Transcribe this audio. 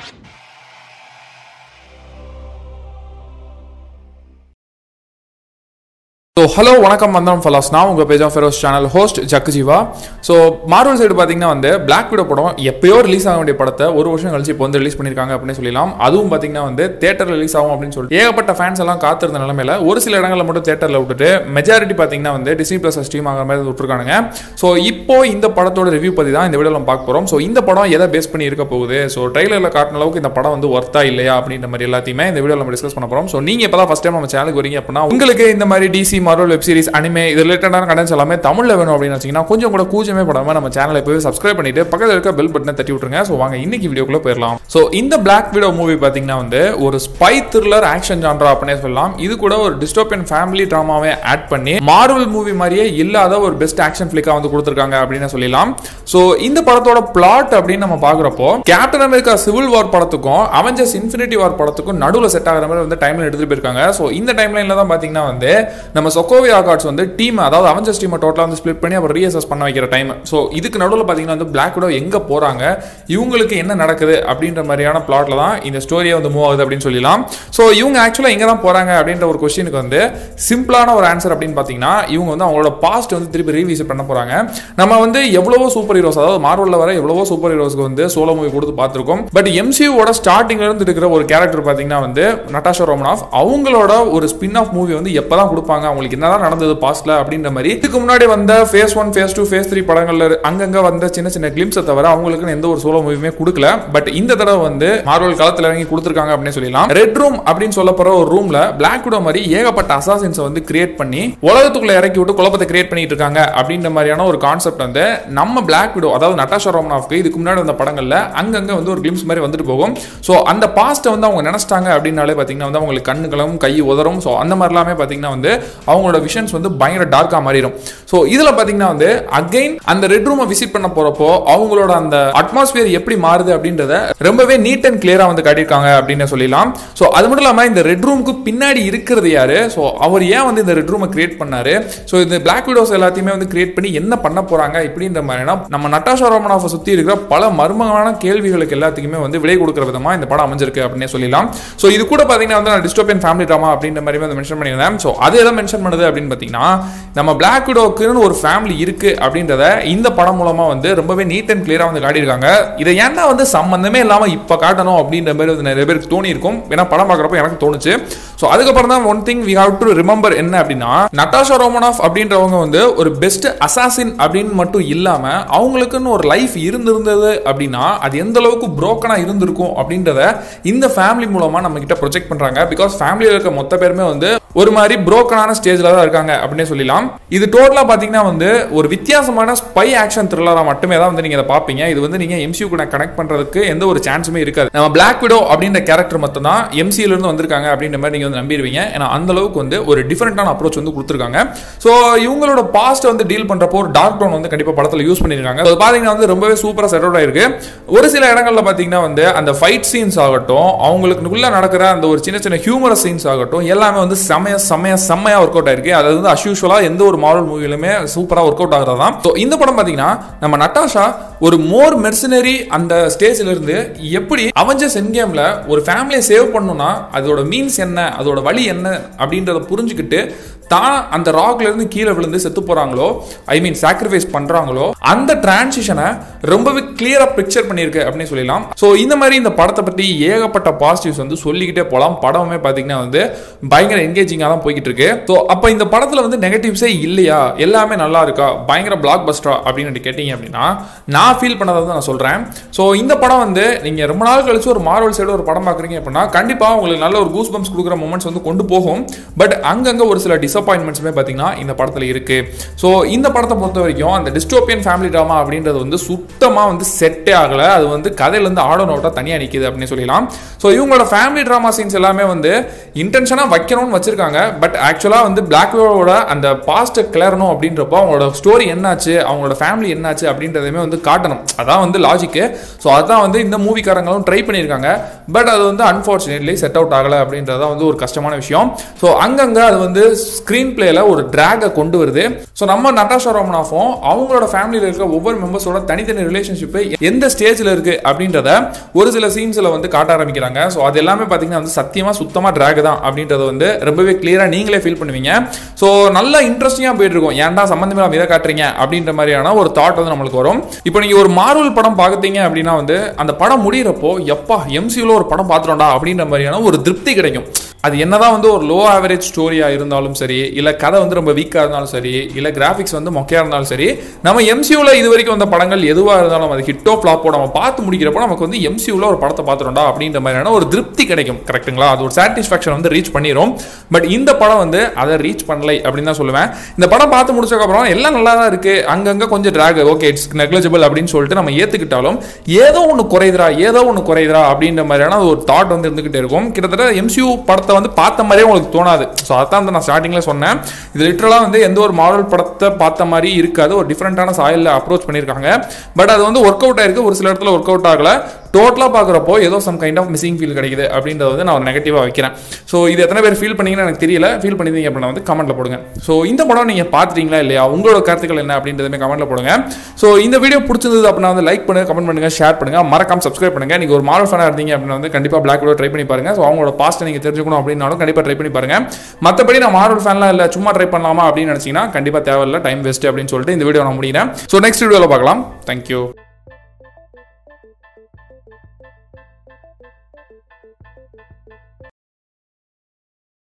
so hello வணக்கம் வந்தனம் fellas நான் உங்கள் page of Feroz channel host ஜக்குஜீவா ஸோ மார்வல் சைடு பார்த்தீங்கன்னா வந்து பிளாக் விடோ படம் எப்பயோ ரிலீஸ் ஆக வேண்டிய படத்தை ஒரு வருஷம் கழிச்சு இப்போ வந்து ரிலீஸ் பண்ணியிருக்காங்க அப்படின்னு சொல்லலாம் அதுவும் பார்த்தீங்கன்னா வந்து தேட்டர் ரிலீஸ் ஆகும் அப்படின்னு சொல்லிட்டு ஏகப்பட்ட ஃபேன்ஸ் எல்லாம் காத்திருந்த நிலமையில ஒரு சில இடங்களில் மட்டும் தேட்டரில் விட்டுட்டு மெஜாரிட்டி பார்த்தீங்கன்னா வந்து டிஸ்னி ப்ளஸ் ஸ்ட்ரீம் ஆகிற மாதிரி விட்டுருக்கானுங்க ஸோ இப்போ இந்த படத்தோட ரிவ்யூ பற்றி தான் இந்த வீடியோவில் நம்ம பார்க்க போகிறோம் ஸோ இந்த படம் எதை பேஸ் பண்ணி இருக்க போகுது ஸோ ட்ரைலரில் காட்டின அளவுக்கு இந்த படம் வந்து ஒர்த்தா இல்லையா அப்படின்ற மாதிரி எல்லாத்தையுமே இந்த வீடியோவில் நம்ம டிஸ்கஸ் பண்ண போகிறோம் ஸோ நீங்கள் இப்போ தான் ஃபஸ்ட் டைம் நம்ம சேனலுக்கு வரீங்க அப்படின்னா உங்களுக்கு இந்த மாதிரி DC Marvel web series anime இது ரிலேட்டடான கண்டென்ட்ஸ் எல்லாமே தமிழில் வேணும் அப்படின்னு வச்சிங்கன்னா கொஞ்சம் கூட கூச்சமே படாமல் நம்ம சேனலை போய் சப்ஸ்கிரைப் பண்ணிட்டு பக்கத்தில் இருக்க பெல் பட்டனை தட்டி விட்டுருங்க ஸோ வாங்க இன்னைக்கு வீடியோக்குள்ள போயிடலாம் ஸோ இந்த பிளாக் விடோ மூவி பார்த்தீங்கன்னா வந்து ஒரு ஸ்பை த்ரில்லர் ஆக்ஷன் ஜான்ரா அப்படின்னே சொல்லலாம் இது கூட ஒரு டிஸ்டோபியன் ஃபேமிலி ட்ராமாவே ஆட் பண்ணி மார்வல் மூவி மாதிரியே இல்லாத ஒரு பெஸ்ட் ஆக்ஷன் ஃபிளிக்காக வந்து கொடுத்துருக்காங்க அப்படின்னு சொல்லலாம் ஸோ இந்த படத்தோட பிளாட் அப்படின்னு நம்ம பார்க்குறப்போ கேப்டன் அமெரிக்கா சிவில் வார் படத்துக்கும் அவெஞ்சர்ஸ் இன்ஃபினிட்டி வார் படத்துக்கும் நடுவில் செட் ஆகிற மாதிரி வந்து டைம்ல எடுத்துட்டு போயிருக்காங்க ஸோ இந்த டைம்லைனில் தான் பார்த்தீங்கன்னா வந்து நம்ம சொக்கோவி ஆகாட்ஸ் வந்து டீம் அதாவது அவெஞ்சர்ஸ் டீமை டோட்டலாக வந்து ஸ்பிளிட் பண்ணி அப்புறம் ரீஅசஸ் பண்ண வைக்கிற டைம் ஸோ இதுக்கு நடுவில் பார்த்தீங்கன்னா வந்து பிளாக் விடோ எங்கே போகிறாங்க இவங்களுக்கு என்ன நடக்குது அப்படின்ற மாதிரியான பிளாட்ல தான் இந்த ஸ்டோரியை வந்து மூவ் ஆகுது அப்படின்னு சொல்லலாம் ஸோ இவங்க ஆக்சுவலாக எங்கே தான் போகிறாங்க அப்படின்ற ஒரு கொஸ்டினுக்கு வந்து சிம்பிளான ஒரு ஆன்சர் அப்படின்னு பார்த்தீங்கன்னா இவங்க வந்து அவங்களோட பாஸ்ட் வந்து திருப்பி ரீவிசிட் பண்ண போகிறாங்க நம்ம வந்து எவ்வளவோ சூப்பர் ஹீரோஸ் அதாவது மார்வலில் வர எவ்வளவோ சூப்பர் ஹீரோஸ்க்கு வந்து சோலோ மூவி கொடுத்து பார்த்துருக்கோம் பட் எம்சியூவோட ஸ்டார்டிங்ல இருந்து இருக்கிற ஒரு கேரக்டர் பார்த்தீங்கன்னா வந்து நட்டாஷா ரோமனாஃப் அவங்களோட ஒரு ஸ்பின் ஆஃப் மூவி வந்து எப்போ தான் கொடுப்பாங்க அவங்களுக்கு என்னதான் நடந்தது பாஸ்ட்ல அப்படின்ற மாதிரி இதுக்கு முன்னாடி வந்த phase one phase two phase three படங்கள்ல அங்கங்க வந்த சின்ன சின்ன கிளிம்ஸை தவிர அவங்களுக்கு எந்த ஒரு சோலோ மூவியுமே கொடுக்கல பட் இந்த தடவை வந்து மார்வல் களத்தில் இறங்கி கொடுத்துருக்காங்க அப்படின்னு சொல்லலாம் ரெட் ரூம் அப்படின்னு சொல்லப்படுற ஒரு ரூம்ல பிளாக் விடோ மாதிரி ஏகப்பட்ட அசாசின்ஸை வந்து கிரியேட் பண்ணி உலகத்துக்குள்ள இறக்கி விட்டு குழப்பத்தை கிரியேட் பண்ணிட்டு இருக்காங்க அப்படின்ற மாதிரியான ஒரு கான்செப்ட் வந்து நம்ம பிளாக் விடோ அதாவது நட்டாஷா ரோமனாஃப்க்கு இதுக்கு முன்னாடி வந்த படங்கள்ல அங்கங்க வந்து ஒரு கிளிம்ஸ் மாதிரி வந்துட்டு போகும் ஸோ அந்த பாஸ்ட்டை வந்து அவங்க நினைச்சிட்டாங்க அப்படின்னாலே பார்த்தீங்கன்னா வந்து அவங்களுக்கு கண்ணுகளும் கை உதரும் ஸோ அந்த மாதிரிலாமே பார்த்தீங்கன்னா வந்து அவங்களோட விஷன்ஸ் வந்து பயங்கர டார்க்காக மாறிடும் ஸோ இதில் பார்த்தீங்கன்னா வந்து அகைன் அந்த ரெட் ரூமை விசிட் பண்ண போகிறப்போ அவங்களோட அந்த அட்மாஸ்பியர் எப்படி மாறுது அப்படின்றத ரொம்பவே நீட் அண்ட் கிளியராக வந்து காட்டியிருக்காங்க அப்படின்னு சொல்லலாம் ஸோ அது மட்டும் இல்லாமல் இந்த ரெட் ரூமுக்கு பின்னாடி இருக்கிறது யாரு ஸோ அவர் ஏன் வந்து இந்த ரெட் ரூமை கிரியேட் பண்ணாரு ஸோ இந்த பிளாக் விடோஸ் எல்லாத்தையுமே வந்து கிரியேட் பண்ணி என்ன பண்ண போறாங்க இப்படின்ற மாதிரினா நம்ம நட்டாஷா ரோமனாஃபை சுற்றி இருக்கிற பல மர்மமான கேள்விகளுக்கு எல்லாத்துக்குமே வந்து விடை கொடுக்குற விதமாக இந்த படம் அமைஞ்சிருக்கு அப்படின்னே சொல்லலாம் ஸோ இது கூட பார்த்தீங்கன்னா வந்து நான் டிஸ்டோபியன் ஃபேமிலி ட்ராமா அப்படின்ற மாதிரி வந்து மென்ஷன் பண்ணியிருந்தேன் ஸோ அது எதை மென்ஷன் பண்ணுது அப்படின்னு பார்த்தீங்கன்னா நம்ம பிளாக் விடோக்குன்னு ஒரு ஃபேமிலி இருக்கு அப்படின்றத இந்த படம் மூலமா வந்து ரொம்பவே நீட் அண்ட் கிளியரா வந்து காட்டியிருக்காங்க இதை ஏன்டா வந்து சம்பந்தமே இல்லாம இப்ப காட்டணும் அப்படின்ற மாதிரி வந்து நிறைய பேருக்கு தோணி இருக்கும் ஏன்னா படம் பார்க்குறப்ப எனக்கு தோணுச்சு ஸோ அதுக்கப்புறம் தான் one thing we have to remember என்ன அப்படின்னா நட்டாஷா ரோமனாஃப் அப்படின்றவங்க வந்து ஒரு பெஸ்ட் அசாசின் அப்படின்னு மட்டும் இல்லாம அவங்களுக்குன்னு ஒரு லைஃப் இருந்திருந்தது அப்படின்னா அது எந்த அளவுக்கு புரோக்கனா இருந்திருக்கும் அப்படின்றத இந்த ஃபேமிலி மூலமா நம்ம கிட்ட ப்ரொஜெக்ட் பண்றாங்க பிகாஸ் ஃபேமிலியில் இருக்க மொத்த பேருமே வந்து ஒரு மாதிரி புரோக்கனான ஸ்டேஜில் தான் இருக்காங்க அப்படின்னே சொல்லலாம் இது டோட்டலாக பார்த்தீங்கன்னா வந்து ஒரு வித்தியாசமான ஸ்பை ஆக்ஷன் த்ரில்லராக மட்டுமே தான் வந்து நீங்கள் இதை பார்ப்பீங்க இது வந்து நீங்கள் எம்சியூ கூட கனெக்ட் பண்ணுறதுக்கு எந்த ஒரு சான்ஸுமே இருக்காது நம்ம பிளாக் விடோ அப்படின்ற கேரக்டர் மட்டும் தான் எம்சியிலேருந்து வந்திருக்காங்க அப்படின்ற மாதிரி நீங்கள் வந்து நம்பிடுவீங்க ஏன்னா அந்த அளவுக்கு வந்து ஒரு டிஃப்ரெண்டான அப்ரோச் வந்து கொடுத்துருக்காங்க ஸோ இவங்களோட பாஸ்ட் வந்து டீல் பண்ணுறப்போ ஒரு டார்க் டோன் வந்து கண்டிப்பாக படத்தில் யூஸ் பண்ணியிருக்காங்க அது பார்த்தீங்கன்னா வந்து ரொம்பவே சூப்பராக செட் அவுட் ஆயிருக்கு ஒரு சில இடங்களில் பார்த்தீங்கன்னா வந்து அந்த ஃபைட் சீன்ஸ் ஆகட்டும் அவங்களுக்குள்ள நடக்கிற அந்த ஒரு சின்ன சின்ன ஹியூமரஸ் சீன்ஸ் ஆகட்டும் எல்லாமே வந்து செமைய செமைய செம்மையா ஒர்க் அவுட் ஆயிருக்கு அது வந்து அஷ்யூஷுவலா எந்த ஒரு மாரல் மூவிலுமே சூப்பரா ஒர்க் அவுட் ஆகுறது தான் ஸோ இந்த படம் பாத்தீங்கன்னா நம்ம நட்டாஷா ஒரு மோர் மெர்சனரி அந்த ஸ்டேஜ்ல இருந்து எப்படி அவஞ்சஸ் என்கேம்ல ஒரு ஃபேமிலியை சேவ் பண்ணணும்னா அதோட மீன்ஸ் என்ன அதோட வழி என்ன அப்படின்றத புரிஞ்சுக்கிட்டு தான் அந்த ராக்ல இருந்து கீழே விழுந்து செத்து போறாங்களோ ஐ மீன் சாக்ரிஃபைஸ் பண்றாங்களோ அந்த டிரான்சிஷனை ரொம்பவே கிளியரா பிக்சர் பண்ணியிருக்கு அப்படின்னு சொல்லலாம் ஸோ இந்த மாதிரி இந்த படத்தை பற்றி ஏகப்பட்ட பாசிட்டிவ்ஸ் வந்து சொல்லிக்கிட்டே போகலாம் படமே பார்த்தீங்கன்னா வந்து பயங்கர என்கேஜிங்காக தான் போய்கிட்டு இருக்கு ஸோ அப்போ இந்த படத்தில் வந்து நெகட்டிவ்ஸே இல்லையா எல்லாமே நல்லா இருக்கா பயங்கர பிளாக் பஸ்டரா அப்படின்னு கேட்டீங்க அப்படின்னா நான் ஃபீல் பண்ணதை தான் நான் சொல்கிறேன் ஸோ இந்த படம் வந்து நீங்கள் ரொம்ப நாள் கழிச்சு ஒரு மார்வல் சைடு ஒரு படம் பார்க்குறீங்க அப்படின்னா கண்டிப்பாக உங்களுக்கு நல்ல ஒரு கூஸ் பம்ப்ஸ் கொடுக்குற மூமெண்ட்ஸ் வந்து கொண்டு போகும் பட் அங்கங்கே ஒரு சில டிசப்பாயின்மெண்ட்ஸுமே பார்த்தீங்கன்னா இந்த படத்தில் இருக்கு ஸோ இந்த படத்தை பொறுத்த வரைக்கும் அந்த டிஸ்டோபியன் ஃபேமிலி ட்ராமா அப்படின்றது வந்து சுத்தமாக வந்து செட்டே ஆகலை அது வந்து கதையிலேருந்து ஆடோ நோட்டாக தனியாக நிற்கிது அப்படின்னு சொல்லலாம் ஸோ இவங்களோட ஃபேமிலி ட்ராமா சீன்ஸ் எல்லாமே வந்து இன்டென்ஷனாக வைக்கணும்னு வச்சிருக்காங்க பட் ஆக்சுவலாக வந்து பிளாக்வோட அந்த பாஸ்ட்டை கிளறணும் அப்படின்றப்போ அவங்களோட ஸ்டோரி என்னாச்சு அவங்களோட ஃபேமிலி என்னாச்சு அப்படின்றதையுமே வந்து காட்டணும் அதான் வந்து லாஜிக்கு ஸோ அதான் வந்து இந்த மூவிக்காரங்களும் ட்ரை பண்ணியிருக்காங்க பட் அது வந்து அன்ஃபார்ச்சுனேட்லி செட் அவுட் ஆகலை அப்படின்றதான் வந்து ஒரு கஷ்டமான விஷயம் ஸோ அங்கங்கே அது வந்து ஸ்க்ரீன் பிளேல ஒரு டிராகை கொண்டு வருது ஸோ நம்ம நட்டாஷா ரோமனாஃபும் அவங்களோட ஃபேமிலியில் இருக்க ஒவ்வொரு மெம்பர்ஸோட தனித்தனி ரிலேஷன்ஷிப் எந்த ஸ்டேஜில் இருக்கு அப்படின்றத ஒரு சில சீன்ஸில் வந்து காட்ட ஆரம்பிக்கிறாங்க ஸோ அது எல்லாமே பார்த்தீங்கன்னா வந்து சத்தியமாக சுத்தமாக டிராக் தான் அப்படின்றத வந்து ரொம்பவே கிளியராக நீங்களே ஃபீல் பண்ணுவீங்க ஸோ நல்ல இன்ட்ரெஸ்டிங்காக போயிட்டு இருக்கும் ஏன்டா சம்மந்தமே இல்லாம இதை காட்டுறீங்க அப்படின்ற மாதிரியான ஒரு தாட் வந்து நம்மளுக்கு வரும் இப்போ நீங்கள் ஒரு மார்வல் படம் பார்க்குறீங்க அப்படின்னா வந்து அந்த படம் முடியிறப்போ எப்பா எம்சியூல ஒரு படம் பார்த்துட்டோம்டா அப்படின்ற மாதிரியான ஒரு திருப்தி கிடைக்கும் அது என்னதான் வந்து ஒரு லோ ஆவரேஜ் ஸ்டோரியா இருந்தாலும் சரி இல்ல கதை வந்து ரொம்ப வீக்கா இருந்தாலும் சரி இல்ல கிராஃபிக்ஸ் வந்து மொக்கையா இருந்தாலும் சரி நம்ம எம்சியூல இது வரைக்கும் வந்த படங்கள் எதுவா இருந்தாலும் அது ஹிட்டோ ஃபிளாப்போ நம்ம பார்த்து முடிக்கிறப்போ நமக்கு வந்து எம்சியூல ஒரு படத்தை பார்த்துட்டோம்டா அப்படின்ற மாதிரியான ஒரு திருப்தி கிடைக்கும் கரெக்ட்டுங்களா அது ஒரு சாட்டிஸ்ஃபேக்ஷன் வந்து ரீச் பண்ணிரும் பட் இந்த படம் வந்து அதை ரீச் பண்ணலை அப்படின்னு தான் சொல்லுவேன் இந்த படம் பார்த்து முடிச்சதுக்கப்புறம் எல்லாம் நல்லா தான் இருக்கு அங்கங்க கொஞ்சம் டிராக் ஓகே இட்ஸ் நெக்லஜிபிள் அப்படின்னு சொல்லிட்டு நம்ம ஏத்துக்கிட்டாலும் ஏதோ ஒன்று குறையுதுரா ஏதோ ஒன்று குறையுதுரா அப்படின்ற மாதிரியான ஒரு தாட் வந்து இருந்துகிட்டே இருக்கும் கிட்டத்தட்ட எம்சியூ படத்தை வந்து பார்த்த மாதிரியே உங்களுக்கு தோணாது ஸோ அதான் வந்து நான் ஸ்டார்டிங்கில் சொன்னேன் இது லிட்டரலாக வந்து எந்த ஒரு மாடல் படத்தை பார்த்த மாதிரி இருக்காது ஒரு டிஃப்ரெண்ட்டான சாயலில் அப்ரோச் பண்ணியிருக்காங்க பட் அது வந்து ஒர்க் அவுட் ஆயிருக்கு ஒரு சில இடத்துல ஒர்க் அவுட் ஆகல டோட்டலாக பார்க்குறப்போ ஏதோ some kind of missing feel கிடைக்குது அப்படின்றத வந்து நான் ஒரு நெகட்டிவாக வைக்கிறேன் ஸோ இது எத்தனை பேர் ஃபீல் பண்ணீங்கன்னு எனக்கு தெரியல ஃபீல் பண்ணிருந்தீங்க அப்படின்னா வந்து கமெண்ட்டில் போடுங்க ஸோ இந்த படம் நீங்கள் பார்த்துட்டீங்களா இல்லையா உங்களோட கருத்துக்கள் என்ன அப்படின்றதுமே கமெண்ட்டில் போடுங்க ஸோ இந்த வீடியோ பிடிச்சிருந்தது அப்படின்னா வந்து லைக் பண்ணுங்க கமெண்ட் பண்ணுங்க ஷேர் பண்ணுங்க மறக்காம சப்ஸ்கிரைப் பண்ணுங்க நீங்கள் ஒரு மாடல் ஃபேனாக இருந்தீங்க அப்படின்னா வந்து கண்டிப்பாக பிளாக் வீடியோ ட்ரை பண்ணி பாருங்க ஸோ அவங்களோட பாஸ்ட்டை நீங்கள் தெரிஞ்சுக்கணும் அப்படின்னாலும் கண்டிப்பாக ட்ரை பண்ணி பாருங்க மற்றபடி நான் மாடல் ஃபேன்லாம் இல்லை சும்மா ட்ரை பண்ணலாமா அப்படின்னு நினச்சிங்கன்னா கண்டிப்பாக தேவையில்ல டைம் வேஸ்ட் அப்படின்னு சொல்லிட்டு இந்த வீடியோ நான் முடிக்கிறேன் ஸோ நெக்ஸ்ட் வீடியோவில் பார்க்கலாம் தேங்க்யூ